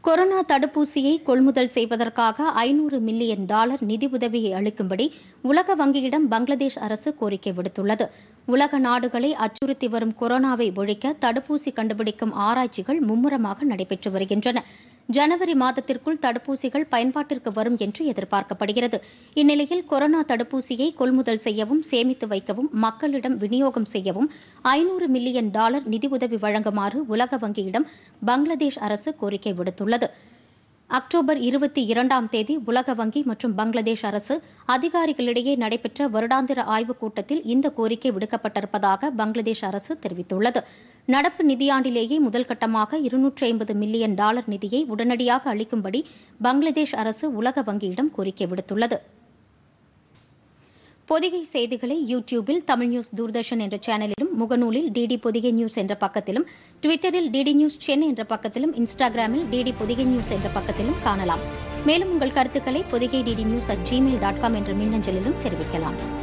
corona தடுப்பூசியை கொள்முதல் செய்வதற்காக ஐநூறு மில்லியன் டாலர் நிதியுதவியை அளிக்கும்படி உலக வங்கியிடம் பங்களாதேஷ் அரசு கோரிக்கை விடுத்துள்ளது உலக நாடுகளை அச்சுறுத்தி வரும் கொரோனாவை ஒழிக்க தடுப்பூசி கண்டுபிடிக்கும் ஆராய்ச்சிகள் மும்முரமாக நடைபெற்று வருகின்றன ஜனவரி மாதத்திற்குள் தடுப்பூசிகள் பயன்பாட்டிற்கு வரும் என்று எதிர்பார்க்கப்படுகிறது இந்நிலையில் கொரோனா தடுப்பூசியை கொள்முதல் செய்யவும் சேமித்து வைக்கவும் மக்களிடம் விநியோகம் செய்யவும் ஐநூறு மில்லியன் டாலர் நிதியுதவி வழங்குமாறு உலக வங்கியிடம் பங்களாதேஷ் அரசு கோரிக்கை விடுத்துள்ளது அக்டோபர் இருபத்தி இரண்டாம் தேதி உலக வங்கி மற்றும் பங்களாதேஷ் அரசு அதிகாரிகளிடையே நடைபெற்ற வருடாந்திர ஆய்வுக் கூட்டத்தில் இந்த கோரிக்கை விடுக்கப்பட்டிருப்பதாக பங்களாதேஷ் அரசு தெரிவித்துள்ளது நடப்பு நிதியாண்டிலேயே முதல் கட்டமாக இருநூற்றி ஐம்பது மில்லியன் டாலர் நிதியை உடனடியாக அளிக்கும்படி பங்களாதேஷ் அரசு உலக வங்கியிடம் கோரிக்கை விடுத்துள்ளது பொதிகை செய்திகளை யூடியூபில் தமிழ் நியூஸ் தூர்தர்ஷன் என்ற சேனலிலும் முகநூலில் டிடி பொதிகை நியூஸ் என்ற பக்கத்திலும் ட்விட்டரில் டிடி நியூஸ் சென்னை என்ற பக்கத்திலும் இன்ஸ்டாகிராமில் டிடி பொதிகை நியூஸ் என்ற பக்கத்திலும் காணலாம் மேலும் உங்கள் கருத்துக்களை Pothigai DD news at Gmail dot com என்ற மின்னஞ்சலிலும் தெரிவிக்கலாம்